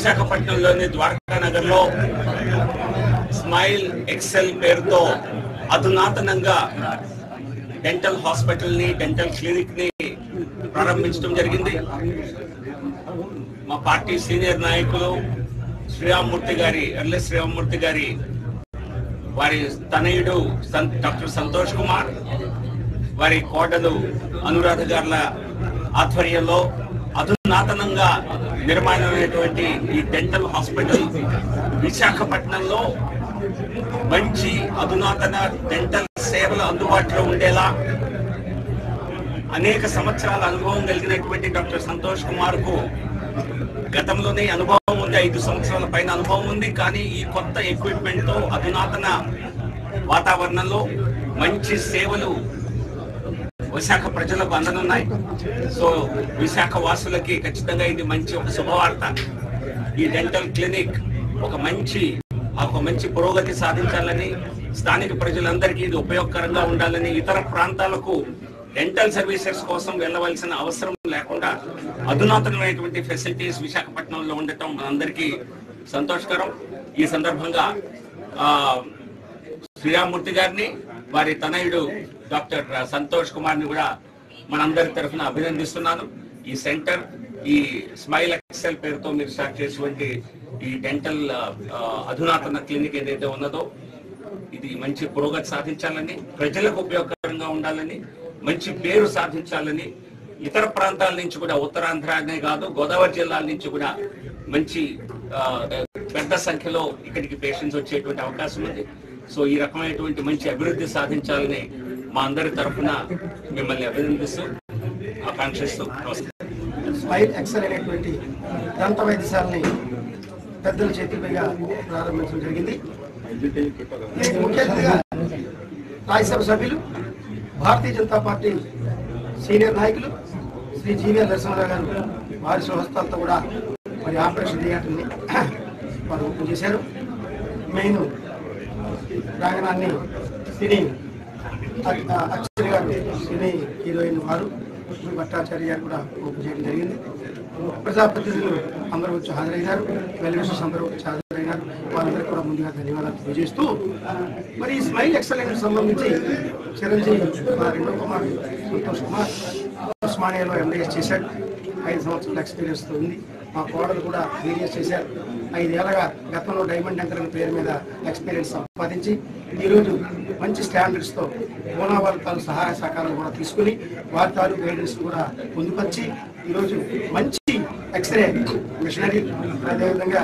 విశాఖపట్నంలోని ద్వారకా నగర్ లో smile excel పేరుతో అధునాతనంగా డెంటల్ హాస్పిటల్ ని డెంటల్ క్లినిక్ ని ప్రారంభించడం జరిగింది మా పార్టీ సీనియర్ నాయకులు శ్రీరామ్మూర్తి గారి ఎర్ల శ్రీరామ్మూర్తి గారి వారి తనయుడు సం- డాక్టర్ సంతోష్ కుమార్ వారి కోటలు అనురాధ గారుల ఆధ్వర్యంలో అధునాతనంగా నిర్మాణమైనటువంటి ఈ డెంటల్ హాస్పిటల్ విశాఖపట్నంలో మంచి అధునాతన డెంటల్ సేవలు అందుబాటులో ఉండేలా అనేక సంవత్సరాల అనుభవం కలిగినటువంటి డాక్టర్ సంతోష్ కుమార్ కు గతంలోనే అనుభవం ఉంది ఐదు సంవత్సరాల పైన అనుభవం ఉంది కానీ ఈ కొత్త ఎక్విప్మెంట్ తో అధునాతన వాతావరణంలో మంచి సేవలు విశాఖ ప్రజలకు అందనున్నాయి సో విశాఖ వాసులకి ఖచ్చితంగా ఇది మంచి ఒక శుభవార్త ఈ డెంటల్ క్లినిక్ ఒక మంచి ఒక మంచి పురోగతి సాధించాలని స్థానిక ప్రజలందరికీ ఇది ఉపయోగకరంగా ఉండాలని ఇతర ప్రాంతాలకు డెంటల్ సర్వీసెస్ కోసం వెళ్ళవలసిన అవసరం లేకుండా అధునాతనమైనటువంటి ఫెసిలిటీస్ విశాఖపట్నంలో ఉండటం మనందరికీ సంతోషకరం ఈ సందర్భంగా ఆ, శ్రీరామూర్తి గారిని వారి తనయుడు డాక్టర్ సంతోష్ కుమార్ ని కూడా మనందరి తరఫున అభినందిస్తున్నాను ఈ సెంటర్ ఈ స్మైల్ ఎక్సెల్ పేరుతో మీరు స్టార్ట్ చేసినటువంటి ఈ డెంటల్ ఆ, అధునాతన క్లినిక్ ఏదైతే ఉన్నదో ఇది మంచి పురోగతి సాధించాలని ప్రజలకు ఉపయోగకరంగా ఉండాలని మంచి పేరు సాధించాలని ఇతర ప్రాంతాల నుంచి కూడా ఉత్తరాంధ్రనే కాదు గోదావరి జిల్లాల నుంచి కూడా మంచి ఆ, పెద్ద సంఖ్యలో ఇక్కడికి పేషెంట్స్ వచ్చేటువంటి అవకాశం ఉంది సో ఈ రకమైనటువంటి మంచి అభివృద్ధి సాధించాలని మా అందరి తరఫున మిమ్మల్ని అభినందిస్తూ ఆకాంక్షిస్తూ నమస్కారం స్మైల్ ఎక్సెల్ అనేటువంటి దంత వైద్యశాలని పెద్దల చేతులుగా ప్రారంభించడం జరిగింది దీనికి ముఖ్య అతిథిగా రాజ్యసభ సభ్యులు భారతీయ జనతా పార్టీ సీనియర్ నాయకులు శ్రీ జీవీఎల్ నరసింహరావు గారు వారి స్వహస్తాలతో కూడా మరి ఆపరేషన్ థియేటర్ని వారు ఓపెన్ చేశారు మెయిన్ ప్రాంగణాన్ని సినీ అ- ఆ అక్షరి గారు సినీ హీరోయిన్ వారు లక్ష్మీ భట్టాచార్య గారు కూడా ఓపెన్ చేయడం జరిగింది ప్రజాప్రతినిధులు అందరూ వచ్చి హాజరైనారు వెల్విషర్స్ అందరూ వచ్చి హాజరైనారు వాళ్ళందరికీ కూడా ముందుగా ధన్యవాదాలు తెలియజేస్తూ మరి ఈ స్మైల్ ఎక్సలెంట్ సంబంధించి చిరంజీవి మా రెండో కుమార్ సంతోష్ కుమార్ ఉస్మానియాలో ఎంబీఎస్ చేశాడు ఐదు సంవత్సరాల ఎక్స్పీరియన్స్ ఉంది మా కోడలు కూడా బీఎస్ చేశారు ఐదేళ్లగా గతంలో డైమండ్ అంకర్ అనే పేరు మీద ఎక్స్పీరియన్స్ సంపాదించి ఈరోజు మంచి స్టాండర్డ్స్ తో పూనా వారి తాలూ సహాయ సహకారాలు కూడా తీసుకుని వారి తాలూ గైడెన్స్ కూడా పొందుపరిచి ఈరోజు మంచి ఎక్స్రే మిషనరీ అదేవిధంగా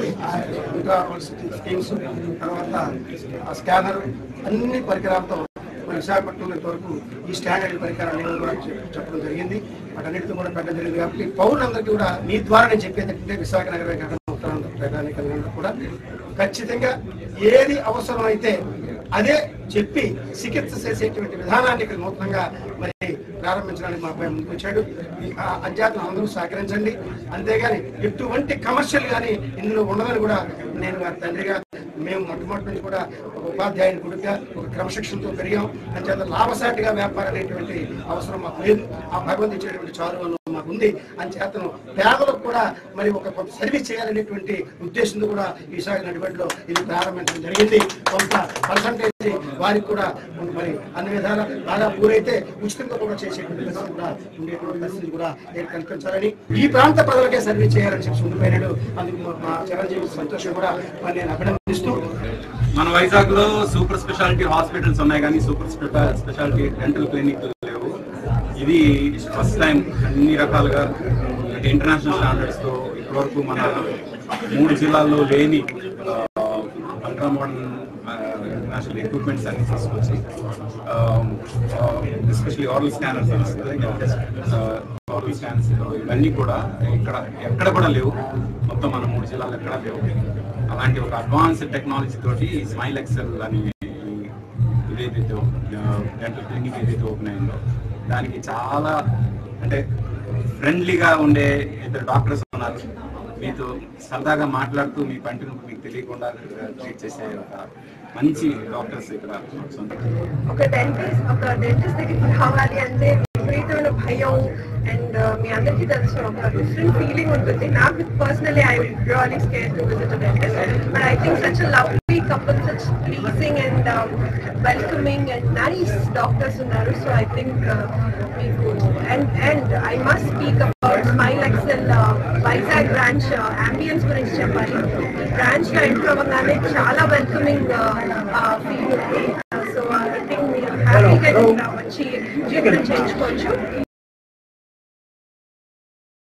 స్కీమ్స్ తర్వాత స్కానర్ అన్ని పరికరాలతో మన విశాఖపట్నం వరకు ఈ స్టాండర్డ్ పరికరాలు కూడా చెప్- చెప్పడం జరిగింది వాటన్నిటితో కూడా పెట్టడం జరిగింది కాబట్టి పౌరులందరికీ కూడా మీ ద్వారా నేను చెప్పేది ఏంటంటే విశాఖ నగరమే కాకుండా ఉత్తరాంధ్ర ప్రజానికంగా కూడా ఖచ్చితంగా ఏది అవసరమైతే అదే చెప్పి చికిత్స చేసేటువంటి విధానాన్ని ఇక్కడ నూతనంగా మరి ప్రారంభించడానికి మా అబ్బాయి ముందుకు వచ్చాడు ఆ అధ్యాత్మం అందరూ సహకరించండి అంతేగాని ఎటువంటి కమర్షియల్ కానీ ఇందులో ఉండదని కూడా నేను వారి తండ్రిగా మేము మొట్టమొదటి నుంచి కూడా ఒక ఉపాధ్యాయుని కొడుకుగా ఒక క్రమశిక్షణతో పెరిగాం అంచేత లాభసాటిగా వ్యాపారం అనేటువంటి అవసరం మాకు లేదు ఆ భగవంతు ఇచ్చేటువంటి చారువలో మాకు ఉంది అంచేతను పేదలకు కూడా మరి ఒక కొంత సర్వీస్ చేయాలనేటువంటి ఉద్దేశంతో కూడా ఈ విశాఖ నడిబడిలో ఇది ప్రారంభించడం జరిగింది కొంత పర్సంటేజ్ వారికి కూడా మరి అన్ని విధాల బాగా పూరైతే ఉచితంగా కూడా చేసేటువంటి విధానం కూడా ఉండేటువంటి పరిస్థితి కూడా నేను కల్పించాలని ఈ ప్రాంత ప్రజలకే సర్వీస్ చేయాలని చెప్పి ఉండిపోయినాడు అందుకు మా- మా చిరంజీవి సంతోషం కూడా మరి నేను అభినందిస్తూ మన వైజాగ్ లో సూపర్ స్పెషాలిటీ హాస్పిటల్స్ ఉన్నాయి కానీ సూపర్ స్పెషా- స్పెషాలిటీ డెంటల్ క్లినిక్ లేవు ఇది ఫస్ట్ టైం అన్ని రకాలుగా అంటే ఇంటర్నేషనల్ స్టాండర్డ్స్ తో ఇప్పటివరకు మన మూడు జిల్లాల్లో లేని అల్ట్రా మోడర్న్ ఇంటర్నేషనల్ ఎక్విప్మెంట్స్ అన్ని తీసుకొచ్చి especially oral scanners oral scanners ఇవన్నీ కూడా ఇక్కడ ఎక్కడ కూడా లేవు మొత్తం మన మూడు జిల్లాలు ఎక్కడ లేవు అలాంటి ఒక అడ్వాన్స్ టెక్నాలజీ తోటి స్మైల్ ఎక్సెల్ అని ఇదైతే డెంటల్ క్లినిక్ ఏదైతే ఓపెన్ అయిందో దానికి చాలా అంటే ఫ్రెండ్లీగా ఉండే ఇద్దరు డాక్టర్స్ ఉన్నారు మీతో సరదాగా మాట్లాడుతూ మీ పంటి నొప్పి మీకు తెలియకుండా ట్రీట్ చేసే ఒక మంచి డాక్టర్స్ ఇక్కడ సొంత ఒక డెంటిస్ట్ ఒక డెంటిస్ట్ దగ్గరికి రావాలి అంటే విపరీతమైన భయం అండ్ మీ అందరికీ తెలుసు ఒక డిఫరెంట్ ఫీలింగ్ ఉంటుంది నాకు personally I really scare to visit dentist but I think such lovely couple such pleasing and welcoming and nice doctors ఉన్నారు సో ఐ థింక్ మీకు and and I must speak about smile excel Vizag branch ambience గురించి చెప్పాలి ఈ branch లో enter అవ్వగానే చాలా welcoming feel ఉంది so I think మీరు హ్యాపీగా వచ్చి ట్రీట్మెంట్ చేయించుకోవచ్చు